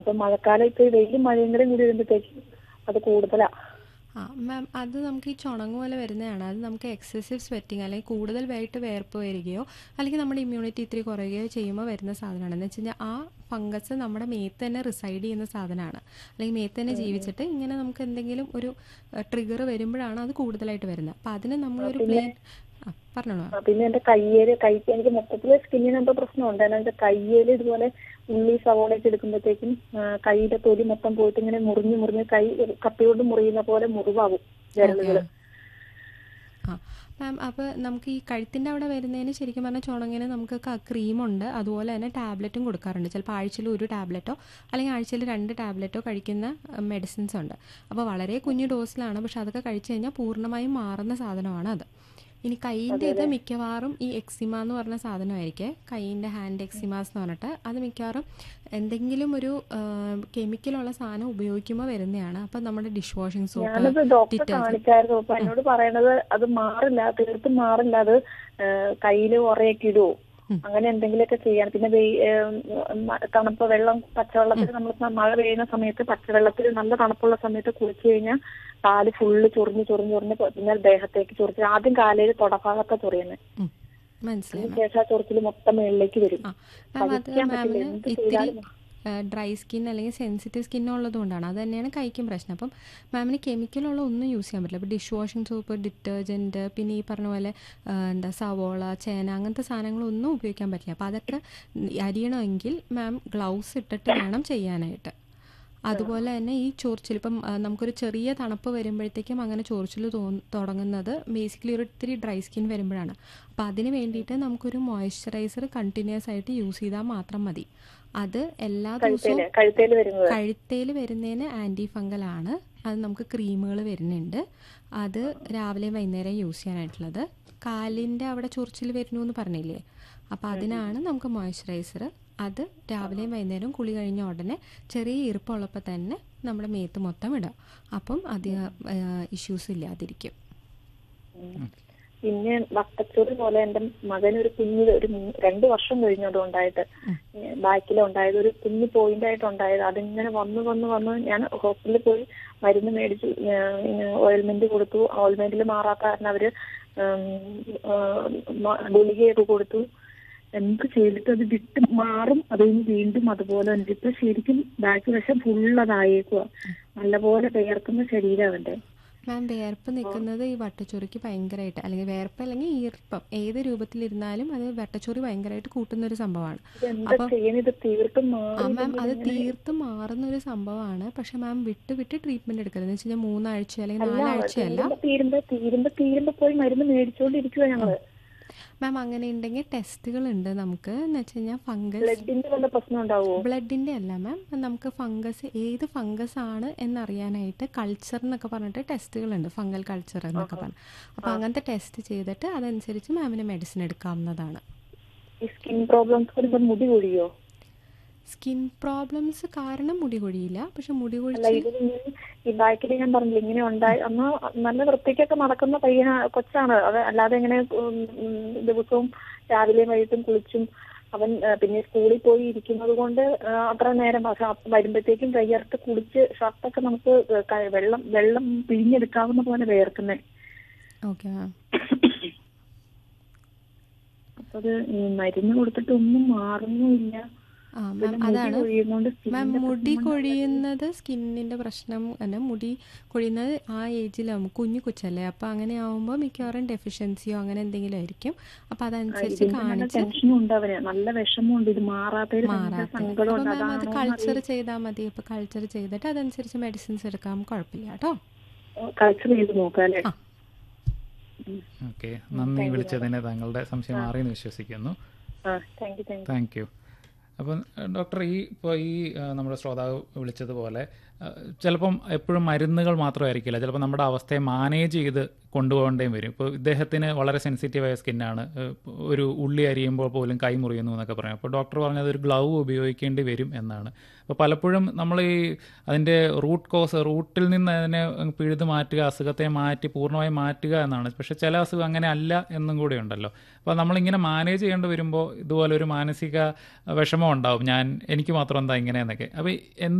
അപ്പൊ മഴക്കാലം ഇപ്പൊ ഈ വെയിലും മഴയും കൂടെ കൂടി വരുമ്പോഴത്തേക്കും അത് കൂടുതലാ ആ മാം അത് നമുക്ക് ഈ ചുണങ്ങ് പോലെ വരുന്നതാണ് അത് നമുക്ക് എക്സസീവ് സ്വെറ്റിംഗ് അല്ലെങ്കിൽ കൂടുതൽ വേയിട്ട് വേർപ്പ് വരികയോ അല്ലെങ്കിൽ നമ്മുടെ ഇമ്മ്യൂണിറ്റി ഇത്തിരി കുറയുകയോ ചെയ്യുമ്പോൾ വരുന്ന സാധനമാണ് എന്ന് വെച്ച് കഴിഞ്ഞാൽ ആ ഫംഗസ് നമ്മുടെ മേത്ത് തന്നെ റിസൈഡ് ചെയ്യുന്ന സാധനമാണ് അല്ലെങ്കിൽ മേത്ത് തന്നെ ജീവിച്ചിട്ട് ഇങ്ങനെ നമുക്ക് എന്തെങ്കിലും ഒരു ട്രിഗർ വരുമ്പോഴാണ് അത് കൂടുതലായിട്ട് വരുന്നത് അപ്പം അതിന് നമ്മളൊരു പ്ലെയിൻ ആ പറഞ്ഞോളൂ ആ, പിന്നെ എന്റെ കയ്യേല് കൈ എനിക്ക് മൊത്തത്തില് സ്കിന്നിന് എന്തോ പ്രശ്നമുണ്ട് എന്നാ വെച്ചാൽ കയ്യേല് ഇതുപോലെ ഉള്ളി സവോളയൊക്കെ എടുക്കുമ്പോഴത്തേക്കും ആ, കൈയുടെ തൊലി മൊത്തം പോയിട്ട് ഇങ്ങനെ മുറിഞ്ഞ് മുറിഞ്ഞ് കൈ കപ്പിയോട് മുറിയുന്ന പോലെ മുറിവാകും വിരലുകള് ആ മാം അപ്പോൾ നമുക്ക് ഈ കഴുത്തിൻ്റെ അവിടെ വരുന്നതിന് ശരിക്കും പറഞ്ഞാൽ ചുണങ്ങിന് നമുക്ക് ക്രീമുണ്ട് അതുപോലെ തന്നെ ടാബ്ലറ്റും കൊടുക്കാറുണ്ട് ചിലപ്പോൾ ആഴ്ചയിൽ ഒരു ടാബ്ലറ്റോ അല്ലെങ്കിൽ ആഴ്ചയിൽ രണ്ട് ടാബ്ലറ്റോ കഴിക്കുന്ന മെഡിസിൻസ് ഉണ്ട് അപ്പോൾ വളരെ കുഞ്ഞു ഡോസിലാണ് പക്ഷെ അതൊക്കെ കഴിച്ചു കഴിഞ്ഞാൽ പൂർണ്ണമായും മാറുന്ന സാധനമാണ് അത് ഇനി കൈയിൻ്റെ ഇത് മിക്കവാറും ഈ എക്സിമ എന്ന് പറഞ്ഞ സാധനമായിരിക്കും കൈയിൻ്റെ ഹാൻഡ് എക്സിമാസ് എന്ന് പറഞ്ഞിട്ട് അത് മിക്കവാറും എന്തെങ്കിലും ഒരു കെമിക്കലുള്ള സാധനം ഉപയോഗിക്കുമ്പോൾ വരുന്നതാണ് അപ്പം നമ്മുടെ ഡിഷ് വാഷിംഗ് സോപ്പ് ഞാനത് ഡോക്ടറെ കാണിച്ചായിരുന്നു അപ്പൊ എന്നോട് പറയണത് അത് മാറില്ല തീർത്തും മാറില്ല അത് ആ, കയ്യില് ഉറയൊക്കെ ഇടുവോ അങ്ങനെ എന്തെങ്കിലുമൊക്കെ ചെയ്യാൻ പിന്നെ വെയി- ഏം, മ- തണുപ്പ് വെള്ളം പച്ചവെള്ളത്തിൽ നമ്മൾ മഴ പെയ്യുന്ന സമയത്ത് പച്ചവെള്ളത്തിൽ നല്ല തണുപ്പുള്ള സമയത്ത് കുളിച്ചു കഴിഞ്ഞാൽ കാല് ഫുള്ള് ചൊറിഞ്ഞ് ചൊറിഞ്ഞ് ചൊറിഞ്ഞ് പിന്നെ ദേഹത്തേക്ക് ചൊറിച്ച് ആദ്യം കാലയിൽ തൊടഭാഗത്തെ ചൊറിയുന്നത് ഉം. മനസ്സിലായി മാം. ശേഷം ആ ചൊറിച്ചിൽ മൊത്തം മേളിലേക്ക് വരും ആ മാം അത് സഹിക്കാൻ പറ്റില്ല മാമിന് എന്ത് ഇത്തിരി ചെയ്താലും ഡ്രൈ സ്കിൻ അല്ലെങ്കിൽ സെൻസിറ്റീവ് സ്കിൻ ഉള്ളതുകൊണ്ടാണ് അത് തന്നെയാണ് കൈക്കും പ്രശ്നം അപ്പം മാമിന് കെമിക്കലുള്ള ഒന്നും യൂസ് ചെയ്യാൻ പറ്റില്ല ഇപ്പോൾ ഡിഷ് വാഷിംഗ് സോപ്പ് ഡിറ്റർജൻറ്റ് പിന്നെ ഈ പറഞ്ഞ പോലെ ആ, എന്താ സവോള ചേന അങ്ങനത്തെ സാധനങ്ങളൊന്നും ഉപയോഗിക്കാൻ പറ്റില്ല അപ്പോൾ അതൊക്കെ അരിയണമെങ്കിൽ മാം ഗ്ലൗസ് ഇട്ടിട്ട് വേണം ചെയ്യാനായിട്ട് അതുപോലെ തന്നെ ഈ ചൊറിച്ചിൽ ഇപ്പം ആ, നമുക്കൊരു ചെറിയ തണുപ്പ് വരുമ്പോഴത്തേക്കും അങ്ങനെ ചൊറിച്ചിൽ തോ തുടങ്ങുന്നത് ബേസിക്കലി ഒരു ഇത്തിരി ഡ്രൈ സ്കിൻ വരുമ്പോഴാണ് അപ്പോൾ അതിന് വേണ്ടിയിട്ട് നമുക്കൊരു മോയ്സ്ചറൈസർ കണ്ടിന്യൂസ് ആയിട്ട് യൂസ് ചെയ്താൽ മാത്രം മതി അത് എല്ലാ ദിവസവും കഴുത്തേല് കഴുത്തേല് വരുന്നത് കഴുത്തേൽ വരുന്നതിന് ആൻറ്റി ഫംഗൽ ആണ് അത് നമുക്ക് ക്രീമുകൾ വരുന്നുണ്ട് അത് രാവിലെയും വൈകുന്നേരം യൂസ് ചെയ്യാനായിട്ടുള്ളത് കാലിൻ്റെ അവിടെ ചൊറിച്ചിൽ വരുന്നു എന്ന് പറഞ്ഞില്ലേ അപ്പോൾ അതിനാണ് നമുക്ക് മോയ്സ്ചറൈസർ അത് രാവിലെയും വൈകുന്നേരവും കുളി കഴിഞ്ഞ ഉടനെ ചെറിയ ഈർപ്പമുള്ളപ്പോൾ തന്നെ നമ്മുടെ മേത്ത് മൊത്തം ഇടാം അപ്പം അധികം ഇഷ്യൂസ് ഇല്ലാതിരിക്കും പിന്നെ വട്ടച്ചൊറി പോലെ എന്റെ മകനൊരു കുഞ്ഞ് ഒരു മൂ- രണ്ട് വർഷം കഴിഞ്ഞു അത് ഉണ്ടായിട്ട് ബാക്കിലുണ്ടായത് ഒരു കുഞ്ഞ് പോയിന്റ് ആയിട്ട് ഉണ്ടായത് അതിങ്ങനെ വന്ന് വന്ന് വന്ന് ഞാൻ ഹോസ്പിറ്റലിൽ പോയി മരുന്ന് മേടിച്ചു ഓയിൽമെന്റ് കൊടുത്തു ഓയിൽമെന്റിൽ മാറാത്ത കാരണം അവര് ഉം, ആ, മ- ഗുളികയൊക്കെ കൊടുത്തു എന്ത് ചെയ്തിട്ട് അത് വിട്ട് മാറും അത് കഴിഞ്ഞ് വീണ്ടും അതുപോലെ തന്നെ ഇപ്പൊ ശരിക്കും ബാക്ക് വശം ഫുൾ അതായേക്കുക നല്ലപോലെ പെയർക്കുന്ന ശരീരം അവന്റെ മാം വേർപ്പ് നിൽക്കുന്നത് ഈ വട്ടച്ചൊറിക്ക് ഭയങ്കരമായിട്ട് അല്ലെങ്കിൽ വേർപ്പ് അല്ലെങ്കിൽ ഈർപ്പം ഏത് രൂപത്തിലിരുന്നാലും അത് വട്ടച്ചൊറി ഭയങ്കരമായിട്ട് കൂട്ടുന്ന ഒരു സംഭവമാണ് എന്താ ചെയ്യുന്നത് തീർത്തും ആ മാറി മാം അത് തീർത്തും മാറുന്ന ഒരു സംഭവമാണ് പക്ഷെ മാം വിട്ട് വിട്ട് ട്രീറ്റ്മെന്റ് എടുക്കരുത് എന്ന് വെച്ച് കഴിഞ്ഞാൽ മൂന്നാഴ്ച അല്ലെങ്കിൽ നാലാഴ്ചയല്ല തീരുമ്പോ തീരുമ്പോ തീരുമ്പോ തീരുമ്പോ പോയി മരുന്ന് മേടിച്ചോണ്ടിരിക്കുവാ ഞങ്ങള് മാം അങ്ങനെ ഉണ്ടെങ്കിൽ ടെസ്റ്റുകൾ ഉണ്ട് നമുക്ക് എന്ന് വെച്ച് കഴിഞ്ഞാൽ ഫംഗസ് ബ്ലഡിന്റെ വല്ല പ്രശ്നം ഉണ്ടാവോ ബ്ലഡിന്റെ അല്ല മാം നമുക്ക് ഫംഗസ് ഏത് ഫംഗസ് ആണ് എന്നറിയാനായിട്ട് കൾച്ചർ എന്നൊക്കെ പറഞ്ഞിട്ട് ടെസ്റ്റുകളുണ്ട് ഫംഗൽ കൾച്ചർ എന്നൊക്കെ പറഞ്ഞു അപ്പോൾ അങ്ങനത്തെ ടെസ്റ്റ് ചെയ്തിട്ട് അതനുസരിച്ച് മാമിന് മെഡിസിൻ എടുക്കാവുന്നതാണ് ഈ സ്കിൻ പ്രോബ്ലംസ് വരുമ്പോ മുടി കൊഴിയോ സ്കിൻ പ്രോബ്ലംസ് കാരണം മുടി കൊഴിയില്ല പക്ഷെ മുടി അല്ല കൊഴിച്ചിൽ ഇത് ഇങ്ങനെ ഈ ബാക്കിൽ ഞാൻ പറഞ്ഞില്ല ഇങ്ങനെ ഉണ്ടായി അന്ന് നല്ല വൃത്തിക്കൊക്കെ നടക്കുന്ന പയ്യന കൊച്ചാണ് അത് അല്ലാതെ ഇങ്ങനെ ഉം, ഉം, ദിവസവും രാവിലെയും വൈകിട്ടും കുളിച്ചും അവൻ ആ, പിന്നെ സ്കൂളിൽ പോയി ഇരിക്കുന്നത് കൊണ്ട് ആ, അത്ര നേരം പക്ഷെ വരുമ്പോഴത്തേക്കും കയ്യർത്ത് കുളിച്ച് ഷർട്ടൊക്കെ നമുക്ക് ക- വെള്ളം വെള്ളം പിഴിഞ്ഞെടുക്കാവുന്ന പോലെ വേർക്കുന്നേ ഓക്കെ മാം അപ്പൊ അത് ഈ മരുന്ന് കൊടുത്തിട്ട് ഒന്നും മാറുന്നുമില്ല ആ പിന്നെ മാം മുടി അതാണ് കൊഴിയുന്നോണ്ട് മാം സ്കിന്നിന്റെ മുടി കൊഴിയുന്നത് സ്കിന്നിന്റെ പ്രശ്നം തന്നെ മുടി കൊഴിയുന്നത് ആ ഏജിലാവും കുഞ്ഞു കൊച്ചല്ലേ അപ്പൊ അങ്ങനെ ആവുമ്പോൾ മിക്കവാറും ഡെഫിഷ്യൻസിയോ അങ്ങനെ എന്തെങ്കിലും ആയിരിക്കും അപ്പൊ അതനുസരിച്ച് ഇതിന്റെ നല്ല കാണിച്ച് ടെൻഷനും ഉണ്ട് അവന് നല്ല വിഷമമുണ്ട് ഇത് മാറാത്തതിൽ ഭയങ്കര മാറാത്ത അപ്പൊ സങ്കടമുണ്ട് മാം അത് അതാണോ കൾച്ചർ ചെയ്താൽ മതി അപ്പൊ കൾച്ചർ ചെയ്തിട്ട് അതനുസരിച്ച് മെഡിസിൻസ് എടുക്കാം കുഴപ്പമില്ല കേട്ടോ കൾച്ചർ ചെയ്ത് നോക്കാം അല്ലേ ആ. ഓക്കെ നന്ദി വിളിച്ചതിന് താങ്കളുടെ സംശയം മാറിയെന്ന് വിശ്വസിക്കുന്നു ആ thank you thank you thank you അപ്പം ഡോക്ടർ ഈ ഇപ്പോൾ ഈ ആ, നമ്മുടെ ശ്രോതാവ് വിളിച്ചതുപോലെ ആ, ചിലപ്പം എപ്പോഴും മരുന്നുകൾ മാത്രമായിരിക്കില്ല ചിലപ്പോൾ നമ്മുടെ അവസ്ഥയെ മാനേജ് ചെയ്ത് കൊണ്ടുപോകേണ്ടേയും വരും ഇപ്പോൾ ഇദ്ദേഹത്തിന് വളരെ സെൻസിറ്റീവായ സ്കിന്നാണ് ഒരു ഉള്ളി അരിയുമ്പോൾ പോലും കൈ മുറിയുന്നു എന്നൊക്കെ പറയും അപ്പോൾ ഡോക്ടർ പറഞ്ഞത് ഒരു ഗ്ലൗ ഉപയോഗിക്കേണ്ടി വരും എന്നാണ് അപ്പോൾ അപ്പോൾ പലപ്പോഴും നമ്മൾ ഈ അതിൻ്റെ റൂട്ട് കോസ് റൂട്ടിൽ നിന്ന് അതിനെ പിഴുത് മാറ്റുക അസുഖത്തെ മാറ്റി പൂർണ്ണമായും മാറ്റുക എന്നാണ് പക്ഷേ ചില അസുഖം അങ്ങനെ അല്ല എന്നും കൂടി ഉണ്ടല്ലോ അപ്പോൾ നമ്മളിങ്ങനെ മാനേജ് ചെയ്യേണ്ടി വരുമ്പോൾ ഇതുപോലെ ഒരു മാനസിക വിഷമം ഉണ്ടാവും ഞാൻ എനിക്ക് മാത്രം എന്താ ഇങ്ങനെയെന്നൊക്കെ അപ്പോൾ